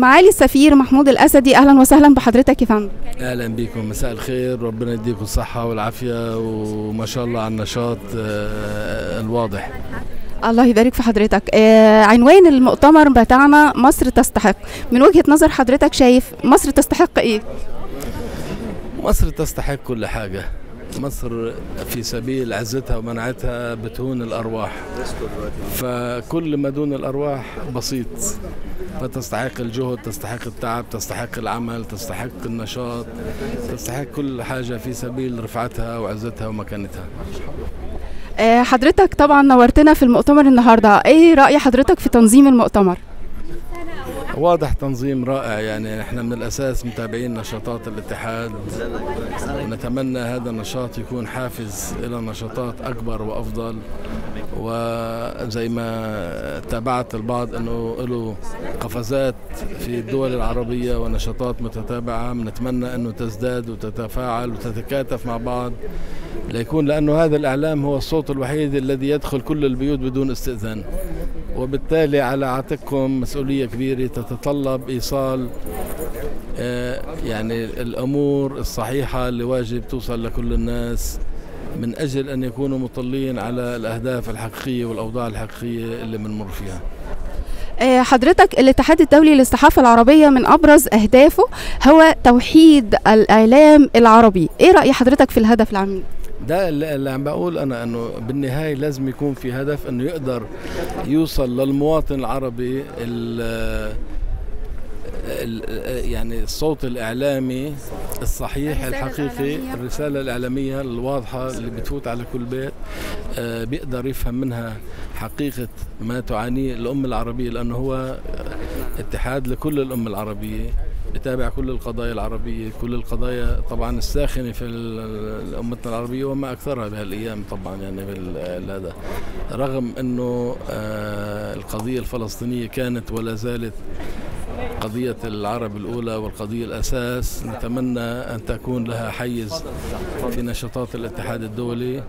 معالي السفير محمود الاسدي اهلا وسهلا بحضرتك يا فندم اهلا بكم مساء الخير ربنا يديكم الصحه والعافيه وما شاء الله على النشاط آه، الواضح الله يبارك في حضرتك آه عنوان المؤتمر بتاعنا مصر تستحق من وجهة نظر حضرتك شايف مصر تستحق ايه مصر تستحق كل حاجه مصر في سبيل عزتها ومنعتها بتهون الارواح فكل ما دون الارواح بسيط فتستحق الجهد تستحق التعب تستحق العمل تستحق النشاط تستحق كل حاجه في سبيل رفعتها وعزتها ومكانتها آه حضرتك طبعا نورتنا في المؤتمر النهارده ايه رأي حضرتك في تنظيم المؤتمر واضح تنظيم رائع يعني احنا من الاساس متابعين نشاطات الاتحاد ونتمنى هذا النشاط يكون حافز الى نشاطات اكبر وافضل وزي ما تابعت البعض انه له قفزات في الدول العربيه ونشاطات متتابعه بنتمنى انه تزداد وتتفاعل وتتكاتف مع بعض ليكون لانه هذا الاعلام هو الصوت الوحيد الذي يدخل كل البيوت بدون استئذان وبالتالي على عاتقكم مسؤوليه كبيره تتطلب ايصال آه، يعني الامور الصحيحه اللي واجب توصل لكل الناس من اجل ان يكونوا مطلين على الاهداف الحقيقيه والاوضاع الحقيقيه اللي بنمر فيها. آه حضرتك الاتحاد الدولي للصحافة العربية من أبرز أهدافه هو توحيد الإعلام العربي إيه رأي حضرتك في الهدف العام ده اللي اللي عم بقول انا انه بالنهايه لازم يكون في هدف انه يقدر يوصل للمواطن العربي ال ال- يعني الصوت الاعلامي الصحيح الحقيقي الرساله الاعلاميه الواضحه اللي بتفوت على كل بيت آه، بيقدر يفهم منها حقيقه ما تعانيه الامه العربيه لانه هو اتحاد لكل الامه العربيه بتابع كل القضايا العربية كل القضايا طبعا الساخنة في ال- أمتنا العربية وما أكثرها بهالأيام طبعا يعني بال- هذا رغم أنه آه، القضية الفلسطينية كانت ولا زالت قضية العرب الأولى والقضية الأساس نتمنى أن تكون لها حيز في نشاطات الاتحاد الدولي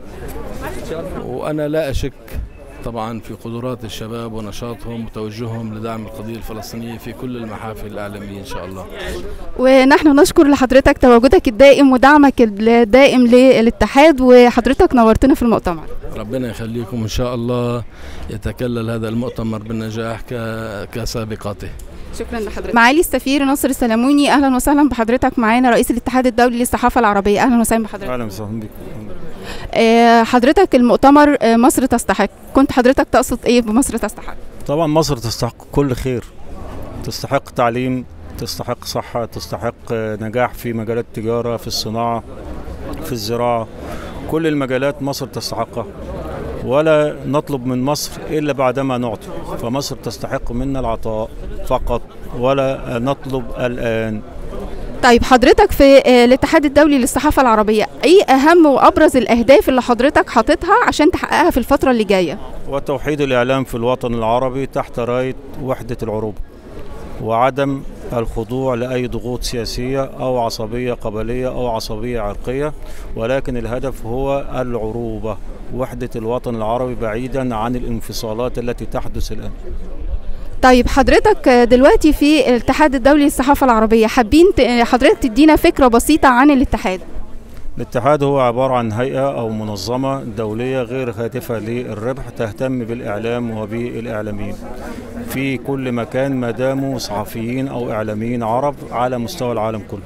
وأنا لا أشك طبعا في قدرات الشباب ونشاطهم وتوجههم لدعم القضية الفلسطينية في كل المحافل الإعلامية إن شاء الله ونحن نشكر لحضرتك تواجدك الدائم ودعمك الدائم للاتحاد وحضرتك نورتنا في المؤتمر ربنا يخليكم إن شاء الله يتكلل هذا المؤتمر بالنجاح ك- كسابقاته شكرا لحضرتك معالي السفير ناصر السلموني اهلا وسهلا بحضرتك معانا رئيس الاتحاد الدولي للصحافه العربيه اهلا وسهلا بحضرتك اهلا وسهلا بك آه، حضرتك المؤتمر آه، مصر تستحق كنت حضرتك تقصد ايه بمصر تستحق طبعا مصر تستحق كل خير تستحق تعليم تستحق صحة تستحق آه، نجاح في مجالات التجارة في الصناعة في الزراعة كل المجالات مصر تستحقها ولا نطلب من مصر إلا بعدما نعطي فمصر تستحق منا العطاء فقط ولا نطلب الآن طيب حضرتك في آه، الاتحاد الدولي للصحافه العربيه ايه اهم وابرز الاهداف اللي حضرتك حاططها عشان تحققها في الفتره اللي جايه وتوحيد الإعلام في الوطن العربي تحت راية وحدة العروبة وعدم الخضوع لأي ضغوط سياسية أو عصبية قبلية أو عصبية عرقية ولكن الهدف هو العروبة وحدة الوطن العربي بعيدا عن الانفصالات التي تحدث الآن طيب حضرتك آه، دلوقتي في الاتحاد الدولي للصحافه العربيه حابين ت- آه، حضرتك تدينا فكره بسيطه عن الاتحاد الاتحاد هو عبارة عن هيئة أو منظمة دولية غير هادفة للربح تهتم بالإعلام وبالإعلاميين في كل مكان ما داموا صحفيين أو إعلاميين عرب على مستوى العالم كله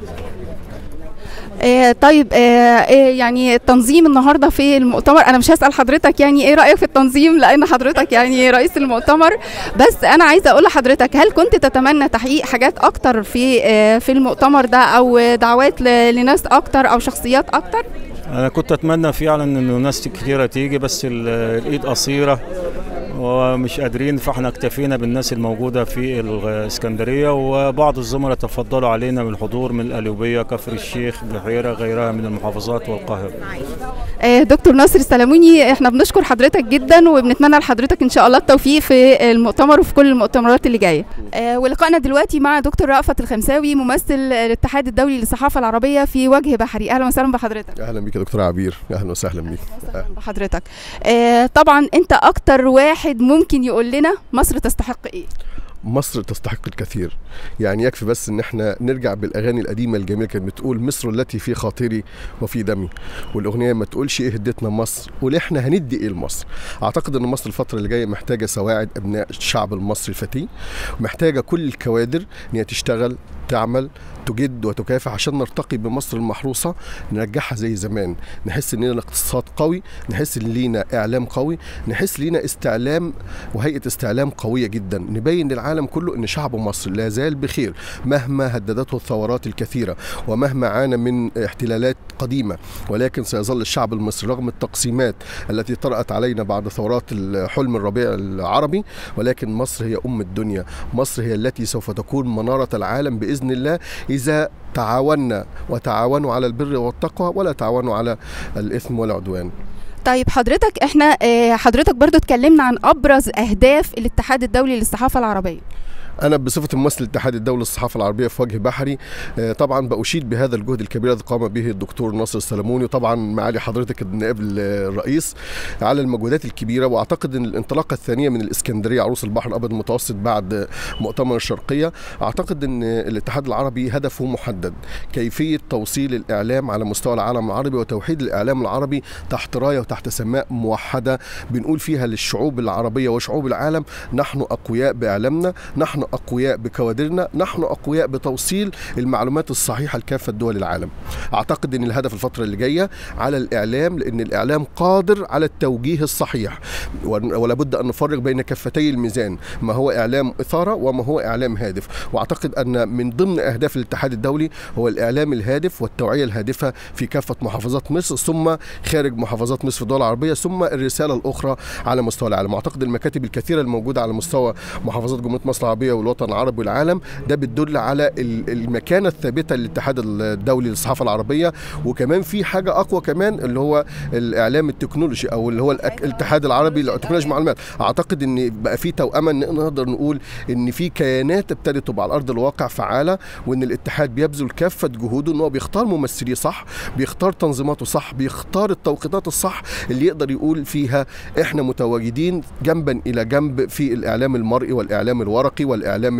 آه طيب آه آه يعني التنظيم النهارده في المؤتمر انا مش هسال حضرتك يعني ايه رايك في التنظيم لان حضرتك يعني رئيس المؤتمر بس انا عايزه اقول لحضرتك هل كنت تتمنى تحقيق حاجات اكتر في آه في المؤتمر ده او دعوات ل- لناس اكتر او شخصيات اكتر أنا كنت أتمنى فعلا إنه ناس كتيرة تيجي بس ال- الإيد قصيرة ومش قادرين فاحنا اكتفينا بالناس الموجودة في الإسكندرية وبعض الزملاء تفضلوا علينا بالحضور من القليوبية كفر الشيخ بحيرة غيرها من المحافظات والقاهرة آه دكتور ناصر السلموني احنا بنشكر حضرتك جدا وبنتمنى لحضرتك ان شاء الله التوفيق في المؤتمر وفي كل المؤتمرات اللي جايه آه ولقائنا دلوقتي مع دكتور رأفت الخمساوي ممثل الاتحاد الدولي للصحافه العربيه في وجه بحري اهلا وسهلا بحضرتك اهلا بيك يا دكتور عبير اهلا وسهلا بيك وسهلا بحضرتك آه طبعا انت اكتر واحد ممكن يقول لنا مصر تستحق ايه مصر تستحق الكثير يعني يكفي بس ان احنا نرجع بالاغاني القديمه الجميله كانت بتقول مصر التي في خاطري وفي دمي والاغنيه ما تقولش ايه هدتنا مصر قول احنا هندي ايه لمصر اعتقد ان مصر الفتره اللي جايه محتاجه سواعد ابناء الشعب المصري الفتي محتاجه كل الكوادر ان هي تشتغل تعمل تجد وتكافح عشان نرتقي بمصر المحروسه نرجعها زي زمان نحس ان لنا اقتصاد قوي نحس ان لينا اعلام قوي نحس لينا استعلام وهيئه استعلام قويه جدا نبين للعالم كله ان شعب مصر لا زال بخير مهما هددته الثورات الكثيره ومهما عانى من احتلالات قديمه ولكن سيظل الشعب المصري رغم التقسيمات التي طرأت علينا بعد ثورات حلم الربيع العربي ولكن مصر هي ام الدنيا مصر هي التي سوف تكون مناره العالم باذن الله إذا تعاوننا وتعاونوا على البر والتقوى ولا تعاونوا على الإثم والعدوان طيب حضرتك احنا حضرتك برضو اتكلمنا عن ابرز اهداف الاتحاد الدولي للصحافه العربيه انا بصفه ممثل الاتحاد الدولي للصحافه العربيه في وجه بحري طبعا باشيد بهذا الجهد الكبير الذي قام به الدكتور ناصر السلموني وطبعا معالي حضرتك النائب الرئيس على المجهودات الكبيره واعتقد ان الانطلاقه الثانيه من الاسكندريه عروس البحر الابيض المتوسط بعد مؤتمر الشرقيه اعتقد ان الاتحاد العربي هدفه محدد كيفيه توصيل الاعلام على مستوى العالم العربي وتوحيد الاعلام العربي تحت رايه وتحت سماء موحده بنقول فيها للشعوب العربيه وشعوب العالم نحن اقوياء باعلامنا نحن اقوياء بكوادرنا نحن اقوياء بتوصيل المعلومات الصحيحه لكافه دول العالم اعتقد ان الهدف الفتره اللي جايه على الاعلام لان الاعلام قادر على التوجيه الصحيح ولا بد ان نفرق بين كفتي الميزان ما هو اعلام اثاره وما هو اعلام هادف واعتقد ان من ضمن اهداف الاتحاد الدولي هو الاعلام الهادف والتوعيه الهادفه في كافه محافظات مصر ثم خارج محافظات مصر في الدول العربيه ثم الرساله الاخرى على مستوى العالم اعتقد المكاتب الكثيره الموجوده على مستوى محافظات جمهوريه مصر العربيه والوطن العربي والعالم ده بتدل على المكانه الثابته للاتحاد الدولي للصحافه العربيه وكمان في حاجه اقوى كمان اللي هو الاعلام التكنولوجي او اللي هو الاتحاد العربي لتكنولوجيا المعلومات اعتقد ان بقى في توأمه ان نقدر نقول ان في كيانات ابتدت تبقى على ارض الواقع فعاله وان الاتحاد بيبذل كافه جهوده ان هو بيختار ممثليه صح بيختار تنظيماته صح بيختار التوقيتات الصح اللي يقدر يقول فيها احنا متواجدين جنبا الى جنب في الاعلام المرئي والاعلام الورقي والاعلام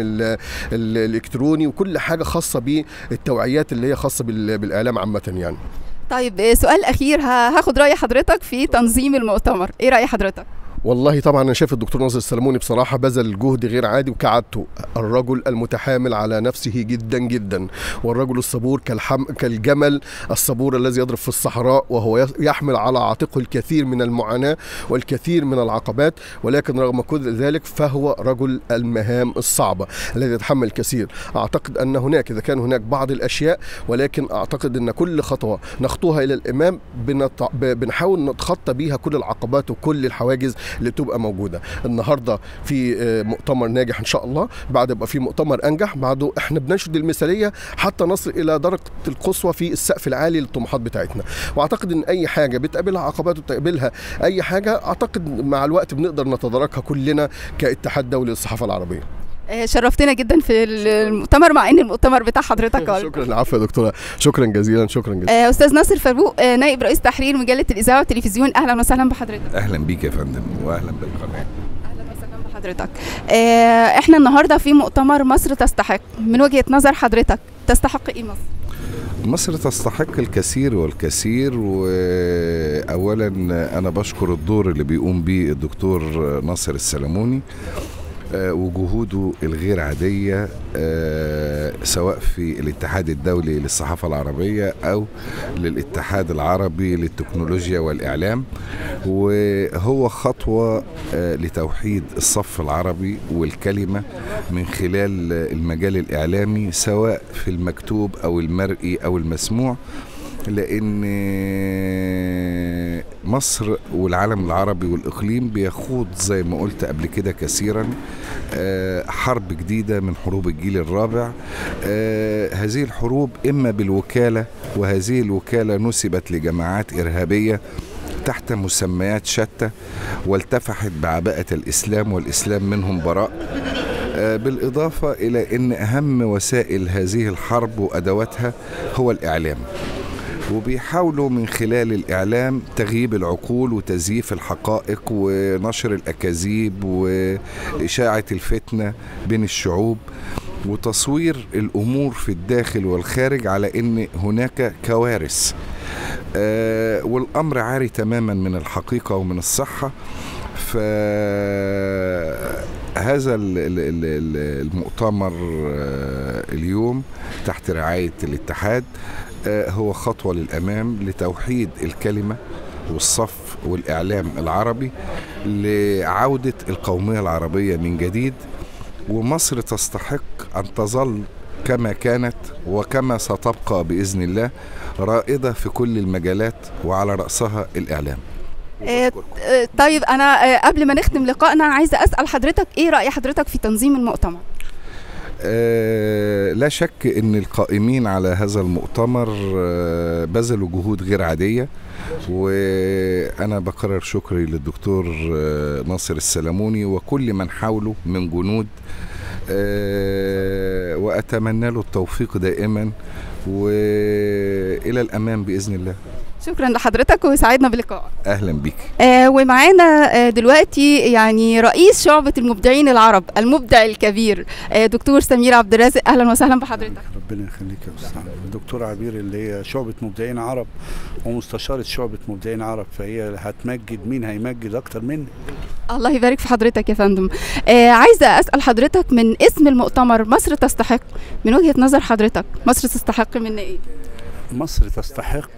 الالكتروني وكل حاجه خاصه بالتوعيات اللي هي خاصه بالاعلام عامه يعني طيب سؤال اخير هاخد راي حضرتك في تنظيم المؤتمر ايه راي حضرتك والله طبعا انا شايف الدكتور ناصر السلموني بصراحه بذل جهد غير عادي وكعادته الرجل المتحامل على نفسه جدا جدا والرجل الصبور كالحم كالجمل الصبور الذي يضرب في الصحراء وهو يحمل على عاتقه الكثير من المعاناه والكثير من العقبات ولكن رغم كل ذلك فهو رجل المهام الصعبه الذي يتحمل الكثير اعتقد ان هناك اذا كان هناك بعض الاشياء ولكن اعتقد ان كل خطوه نخطوها الى الامام بنط... بنحاول نتخطى بيها كل العقبات وكل الحواجز اللي تبقى موجوده النهارده في مؤتمر ناجح ان شاء الله بعد يبقى في مؤتمر انجح بعده احنا بننشد المثاليه حتى نصل الى درجه القصوى في السقف العالي للطموحات بتاعتنا واعتقد ان اي حاجه بتقابلها عقبات وبتقابلها اي حاجه اعتقد مع الوقت بنقدر نتداركها كلنا كاتحاد دولي للصحافه العربيه شرفتنا جدا في المؤتمر مع ان المؤتمر بتاع حضرتك شكرا العفو يا دكتوره شكرا جزيلا شكرا جزيلا استاذ ناصر فاروق نائب رئيس تحرير مجله الاذاعه والتلفزيون اهلا وسهلا بحضرتك اهلا بيك يا فندم واهلا بالقناه اهلا وسهلا بحضرتك احنا النهارده في مؤتمر مصر تستحق من وجهه نظر حضرتك تستحق ايه مصر مصر تستحق الكثير والكثير واولا انا بشكر الدور اللي بيقوم به الدكتور ناصر السلموني وجهوده الغير عادية سواء في الاتحاد الدولي للصحافة العربية أو للاتحاد العربي للتكنولوجيا والإعلام وهو خطوة لتوحيد الصف العربي والكلمة من خلال المجال الإعلامي سواء في المكتوب أو المرئي أو المسموع لان مصر والعالم العربي والاقليم بيخوض زي ما قلت قبل كده كثيرا حرب جديده من حروب الجيل الرابع هذه الحروب اما بالوكاله وهذه الوكاله نسبت لجماعات ارهابيه تحت مسميات شتى والتفحت بعباءه الاسلام والاسلام منهم براء بالاضافه الى ان اهم وسائل هذه الحرب وادواتها هو الاعلام وبيحاولوا من خلال الإعلام تغييب العقول وتزييف الحقائق ونشر الأكاذيب وإشاعة الفتنة بين الشعوب وتصوير الأمور في الداخل والخارج على أن هناك كوارث آه، والأمر عاري تماما من الحقيقة ومن الصحة فهذا ال- ال- ال- ال- المؤتمر آه، اليوم تحت رعاية الاتحاد آه، هو خطوة للأمام لتوحيد الكلمة والصف والإعلام العربي لعودة القومية العربية من جديد ومصر تستحق أن تظل كما كانت وكما ستبقى بإذن الله رائدة في كل المجالات وعلى رأسها الإعلام آه، آه، طيب انا آه، قبل ما نختم لقائنا عايزه اسال حضرتك ايه راي حضرتك في تنظيم المؤتمر آه، لا شك ان القائمين على هذا المؤتمر آه، بذلوا جهود غير عاديه وانا بكرر شكري للدكتور آه، ناصر السلموني وكل من حاوله من جنود آه، واتمنى له التوفيق دائما والى الامام باذن الله شكرا لحضرتك وسعدنا بلقائك اهلا بيك آه ومعانا آه دلوقتي يعني رئيس شعبة المبدعين العرب المبدع الكبير آه دكتور سمير عبد الرازق اهلا وسهلا بحضرتك ربنا يخليك يا استاذ الدكتور عبير اللي هي شعبة مبدعين عرب ومستشارة شعبة مبدعين عرب فهي هتمجد مين هيمجد اكتر مني الله يبارك في حضرتك يا فندم آه عايزة اسأل حضرتك من اسم المؤتمر مصر تستحق من وجهة نظر حضرتك مصر تستحق منا ايه مصر تستحق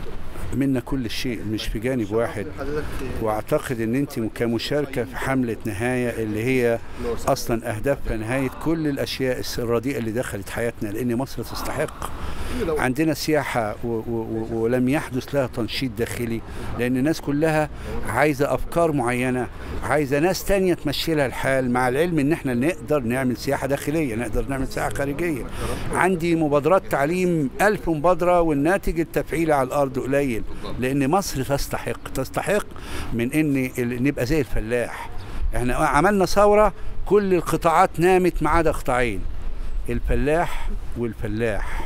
منا كل شيء مش في جانب واحد واعتقد ان انت كمشاركه في حمله نهايه اللي هي اصلا اهدافها نهايه كل الاشياء الرديئه اللي دخلت حياتنا لان مصر تستحق عندنا سياحه و و و ولم يحدث لها تنشيط داخلي لان الناس كلها عايزه افكار معينه عايزه ناس تانية تمشي لها الحال مع العلم ان احنا نقدر نعمل سياحه داخليه نقدر نعمل سياحه خارجيه عندي مبادرات تعليم ألف مبادره والناتج التفعيلي على الارض قليل لان مصر تستحق تستحق من ان ال- نبقى زي الفلاح احنا عملنا ثوره كل القطاعات نامت ما عدا قطاعين الفلاح والفلاح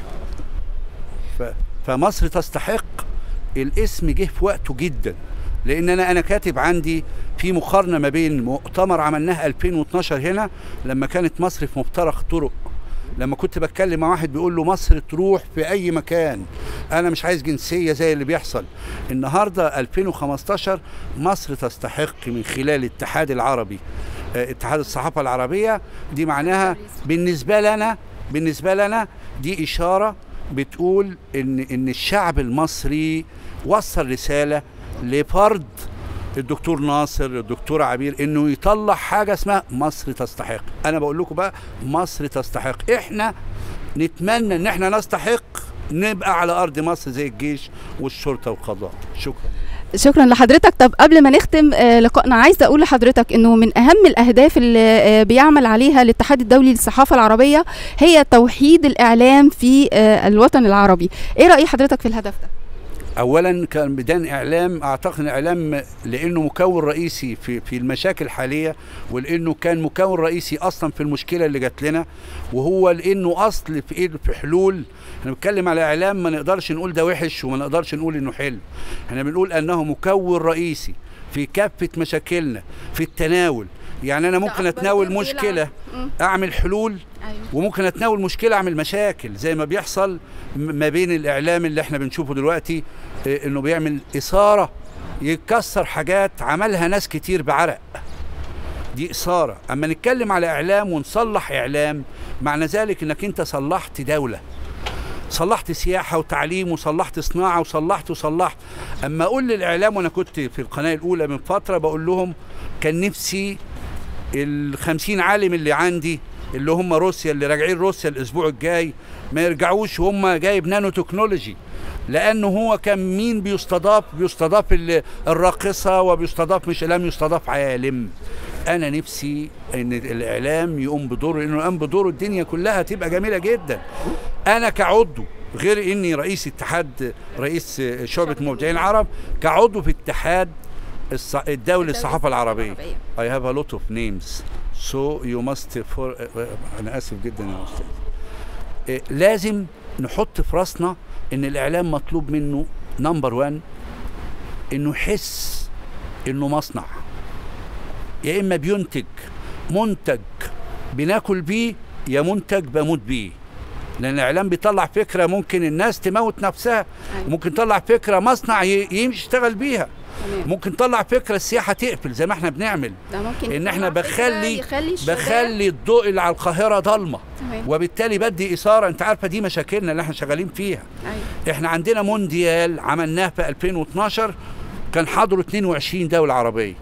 ف... فمصر تستحق الاسم جه في وقته جدا لان انا انا كاتب عندي في مقارنه ما بين مؤتمر عملناه 2012 هنا لما كانت مصر في مفترق طرق لما كنت بتكلم مع واحد بيقول له مصر تروح في اي مكان انا مش عايز جنسيه زي اللي بيحصل النهارده 2015 مصر تستحق من خلال الاتحاد العربي آه، اتحاد الصحافه العربيه دي معناها بالنسبه لنا بالنسبه لنا دي اشاره بتقول ان ان الشعب المصري وصل رساله لفرد الدكتور ناصر الدكتور عبير انه يطلع حاجه اسمها مصر تستحق انا بقول لكم بقى مصر تستحق احنا نتمنى ان احنا نستحق نبقى على ارض مصر زي الجيش والشرطه والقضاء شكرا شكرا لحضرتك طب قبل ما نختم آه، لقائنا عايزه اقول لحضرتك انه من اهم الاهداف اللي آه، بيعمل عليها الاتحاد الدولي للصحافه العربيه هي توحيد الاعلام في آه، الوطن العربي ايه راي حضرتك في الهدف ده اولا كان بدان اعلام اعتقد ان الاعلام لانه مكون رئيسي في في المشاكل الحاليه ولانه كان مكون رئيسي اصلا في المشكله اللي جات لنا وهو لانه اصل في ايه في حلول احنا بنتكلم على اعلام ما نقدرش نقول ده وحش وما نقدرش نقول انه حلو احنا بنقول انه مكون رئيسي في كافه مشاكلنا في التناول يعني انا ممكن اتناول مشكله اعمل حلول وممكن اتناول مشكله اعمل مشاكل زي ما بيحصل م- ما بين الاعلام اللي احنا بنشوفه دلوقتي إيه، انه بيعمل اثاره يكسر حاجات عملها ناس كتير بعرق دي اثاره اما نتكلم على اعلام ونصلح اعلام معنى ذلك انك انت صلحت دوله صلحت سياحة وتعليم وصلحت صناعة وصلحت وصلحت أما أقول للإعلام وأنا كنت في القناة الأولى من فترة بقول لهم كان نفسي الخمسين عالم اللي عندي اللي هم روسيا اللي راجعين روسيا الأسبوع الجاي ما يرجعوش وهم جايب نانو تكنولوجي لأنه هو كان مين بيستضاف بيستضاف ال- الراقصة وبيستضاف مش لم يستضاف عالم أنا نفسي إن الإعلام يقوم بدوره لأنه قام بدوره الدنيا كلها تبقى جميلة جدا أنا كعضو غير إني رئيس اتحاد رئيس شعبة مبدعين العرب كعضو في اتحاد الص- الدولي للصحافة العربية I have a lot of names so you must for... أنا آسف جدا يا أستاذ إيه، لازم نحط في راسنا ان الاعلام مطلوب منه نمبر 1 انه يحس انه مصنع يا اما بينتج منتج بناكل بيه يا منتج بموت بيه لان الاعلام بيطلع فكره ممكن الناس تموت نفسها أيوة. ممكن يطلع فكره مصنع ي- يمشي يشتغل بيها تمام. ممكن يطلع فكره السياحه تقفل زي ما احنا بنعمل ده ممكن ان احنا يطلع فكرة بخلي يخلي الشباب- بخلي الضوء اللي على القاهره ضلمه تمام وبالتالي بدي اثاره انت عارفه دي مشاكلنا اللي احنا شغالين فيها أيوة. احنا عندنا مونديال عملناه في 2012 كان حضره 22 دولة عربية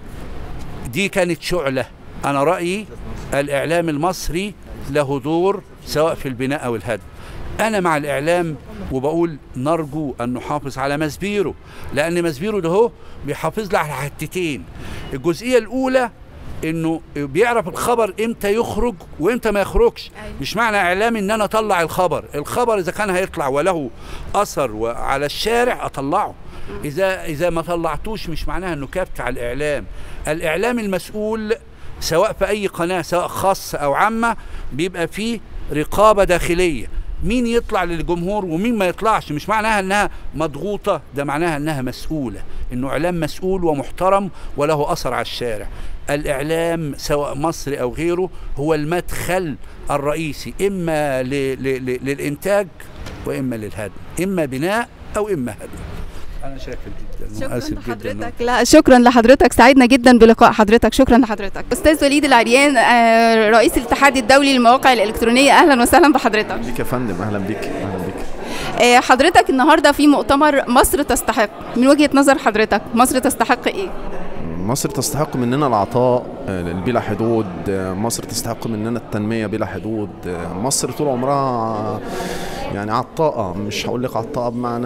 دي كانت شعلة انا رأيي الاعلام المصري له دور سواء في البناء او الهدم انا مع الاعلام وبقول نرجو ان نحافظ على مسبيره لان مسبيره ده هو بيحافظ لي على حتتين الجزئية الاولى انه بيعرف الخبر امتى يخرج وامتى ما يخرجش أيوة. مش معنى اعلامي ان انا اطلع الخبر الخبر اذا كان هيطلع وله اثر على الشارع اطلعه اذا اذا ما طلعتوش مش معناها انه كبت على الاعلام الاعلام المسؤول سواء في اي قناه سواء خاصه او عامه بيبقى فيه رقابه داخليه مين يطلع للجمهور ومين ما يطلعش مش معناها انها مضغوطه ده معناها انها مسؤوله انه اعلام مسؤول ومحترم وله اثر على الشارع الاعلام سواء مصري او غيره هو المدخل الرئيسي اما ل ل ل للانتاج واما للهدم اما بناء او اما هدم انا شاكر جدا شكرا واسف جدا لحضرتك لا شكرا لحضرتك سعدنا جدا بلقاء حضرتك شكرا لحضرتك استاذ وليد العريان آه، رئيس الاتحاد الدولي للمواقع الالكترونيه اهلا وسهلا بحضرتك بيك يا فندم اهلا بيك اهلا بيك آه، حضرتك النهارده في مؤتمر مصر تستحق من وجهه نظر حضرتك مصر تستحق ايه مصر تستحق مننا العطاء آه، بلا حدود آه، مصر تستحق مننا التنمية بلا حدود آه، مصر طول عمرها يعني عطاءة مش هقول لك عطاءة بمعنى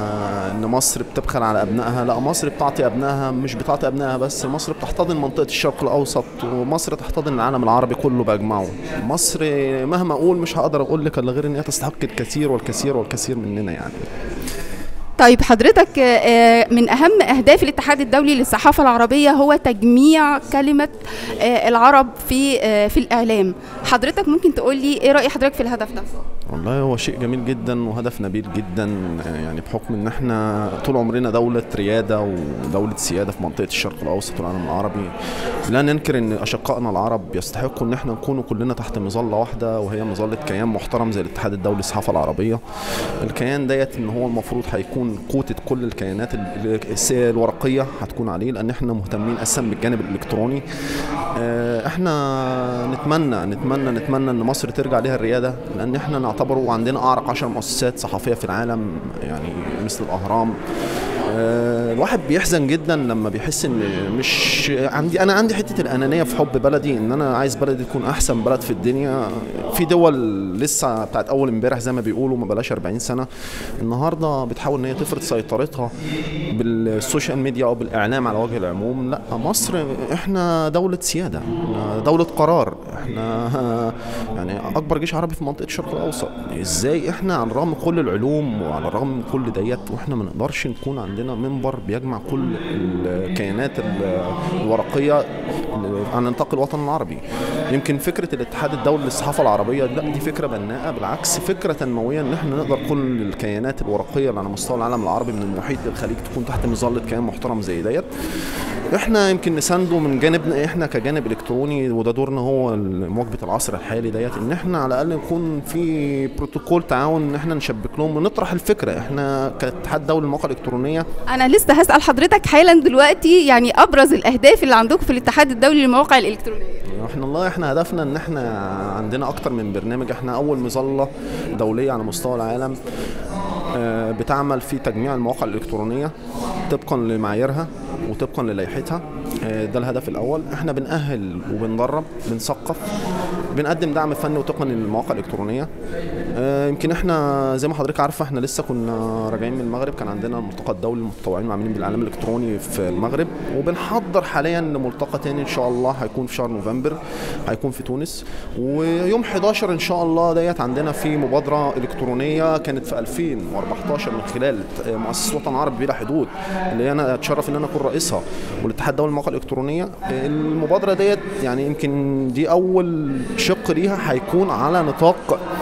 ان مصر بتبخل على ابنائها لا مصر بتعطي ابنائها مش بتعطي ابنائها بس مصر بتحتضن منطقة الشرق الاوسط ومصر تحتضن العالم العربي كله باجمعه مصر مهما اقول مش هقدر اقول لك الا غير ان هي تستحق الكثير والكثير والكثير مننا يعني طيب حضرتك آه، من اهم اهداف الاتحاد الدولي للصحافه العربيه هو تجميع كلمه آه، العرب في آه، في الاعلام حضرتك ممكن تقول لي ايه راي حضرتك في الهدف ده والله هو شيء جميل جدا وهدف نبيل جدا آه، يعني بحكم ان احنا طول عمرنا دولة ريادة ودولة سيادة في منطقة الشرق الاوسط والعالم العربي لا ننكر ان اشقائنا العرب يستحقوا ان احنا نكونوا كلنا تحت مظلة واحدة وهي مظلة كيان محترم زي الاتحاد الدولي للصحافة العربية الكيان ديت ان هو المفروض هيكون قوتة كل الكيانات ال- الس- الورقية هتكون عليه لان احنا مهتمين اساسا بالجانب الالكتروني آه، احنا نتمنى نتمنى نتمنى ان مصر ترجع ليها الرياده لان احنا نعتبره عندنا اعرق عشر مؤسسات صحفيه في العالم يعني مثل الاهرام آه، الواحد بيحزن جدا لما بيحس ان مش عندي انا عندي حته الانانيه في حب بلدي ان انا عايز بلدي تكون احسن بلد في الدنيا في دول لسه بتاعت اول امبارح زي ما بيقولوا ما بلاش 40 سنه النهارده بتحاول ان هي تفرض سيطرتها بالسوشيال ميديا او بالاعلام على وجه العموم لا مصر احنا دوله سياده احنا دوله قرار احنا يعني اكبر جيش عربي في منطقه الشرق الاوسط ازاي احنا على الرغم من كل العلوم وعلى الرغم من كل ديت واحنا ما نقدرش نكون عندنا منبر بيجمع كل الكيانات ال- الورقيه على نطاق الوطن العربي يمكن فكره الاتحاد الدولي للصحافه العربيه لا دي فكره بناءه بالعكس فكره تنمويه ان احنا نقدر كل الكيانات الورقيه اللي على مستوى العالم العربي من المحيط للخليج تكون تحت مظله كيان محترم زي ديت احنا يمكن نسانده من جانبنا احنا كجانب الكتروني وده دورنا هو مواكبه العصر الحالي ديت ان احنا على الاقل يكون في بروتوكول تعاون ان احنا نشبك لهم ونطرح الفكره احنا كاتحاد دولي للمواقع الالكترونيه انا لسه هسال حضرتك حالا دلوقتي يعني ابرز الاهداف اللي عندكم في الاتحاد الدولي للمواقع الالكترونيه احنا والله احنا هدفنا ان احنا عندنا اكتر من برنامج احنا اول مظله دوليه على مستوى العالم آه، بتعمل في تجميع المواقع الالكترونيه طبقا لمعاييرها وطبقا للائحتها آه، ده الهدف الاول احنا بنأهل وبندرب بنثقف بنقدم دعم فني وتقني للمواقع الالكترونيه آه، يمكن احنا زي ما حضرتك عارفه احنا لسه كنا راجعين من المغرب كان عندنا الملتقى الدولي للمتطوعين العاملين بالاعلام الالكتروني في المغرب وبنحضر حاليا لملتقى تاني ان شاء الله هيكون في شهر نوفمبر هيكون في تونس ويوم 11 ان شاء الله ديت عندنا في مبادره الكترونيه كانت في 2014 من خلال مؤسسه وطن عربي بلا حدود اللي انا اتشرف ان انا اكون رئيسها والاتحاد الدولي للمواقع الالكترونيه المبادره ديت يعني يمكن دي اول شق ليها هيكون على نطاق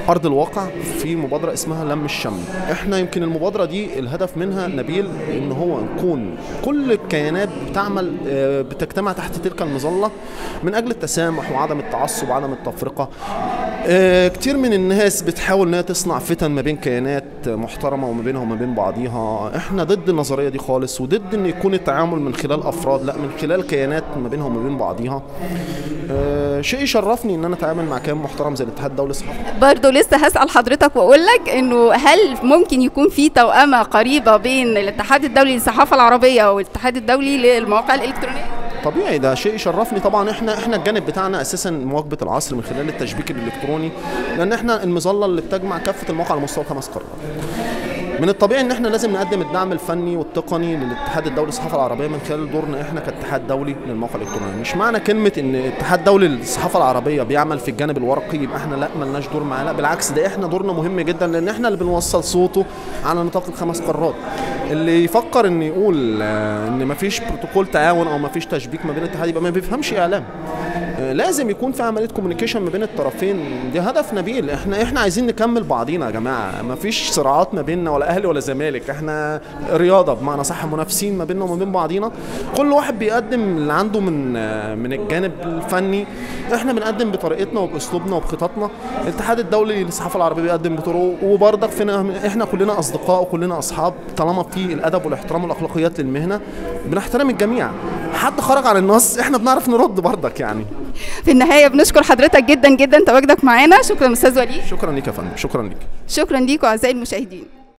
ارض الواقع في مبادره اسمها لم الشمل احنا يمكن المبادره دي الهدف منها نبيل ان هو نكون كل الكيانات بتعمل آه، بتجتمع تحت تلك المظله من اجل التسامح وعدم التعصب وعدم التفرقه آه، كتير من الناس بتحاول انها تصنع فتن ما بين كيانات محترمه وما بينها وما بين بعضيها احنا ضد النظريه دي خالص وضد ان يكون التعامل من خلال افراد لا من خلال كيانات ما بينها وما بين بعضيها آه، شيء يشرفني ان انا اتعامل مع كيان محترم زي الاتحاد الدولي للصحافه برضه لسه هسأل حضرتك وأقول لك إنه هل ممكن يكون في توأمة قريبة بين الاتحاد الدولي للصحافة العربية والاتحاد الدولي للمواقع الإلكترونية؟ طبيعي ده شيء يشرفني طبعا احنا احنا الجانب بتاعنا اساسا مواكبه العصر من خلال التشبيك الالكتروني لان احنا المظله اللي بتجمع كافه المواقع على مستوى خمس قارات من الطبيعي ان احنا لازم نقدم الدعم الفني والتقني للاتحاد الدولي للصحافه العربيه من خلال دورنا احنا كاتحاد دولي للمواقع الالكترونيه مش معنى كلمه ان الاتحاد الدولي للصحافه العربيه بيعمل في الجانب الورقي يبقى احنا لا ملناش دور معاه لا بالعكس ده احنا دورنا مهم جدا لان احنا اللي بنوصل صوته على نطاق الخمس قارات اللي يفكر ان يقول آه، ان مفيش بروتوكول تعاون او مفيش تشبيك ما بين الاتحاد يبقى ما بيفهمش اعلام آه، لازم يكون في عمليه كوميونيكيشن ما بين الطرفين دي هدف نبيل احنا احنا عايزين نكمل بعضينا يا جماعه ما فيش صراعات ما بيننا ولا اهلي ولا زمالك احنا رياضه بمعنى صح منافسين ما بيننا وما بين بعضينا كل واحد بيقدم اللي عنده من آه، من الجانب الفني احنا بنقدم بطريقتنا وباسلوبنا وبخططنا الاتحاد الدولي للصحافه العربيه بيقدم بطرقه وبرضك فينا احنا كلنا اصدقاء وكلنا اصحاب طالما في الادب والاحترام والاخلاقيات للمهنه بنحترم الجميع حد خرج عن النص احنا بنعرف نرد برضك يعني في النهاية بنشكر حضرتك جدا جدا تواجدك معانا شكرا أستاذ وليد شكرا ليك يا فندم شكرا ليك شكرا ليكم أعزائي المشاهدين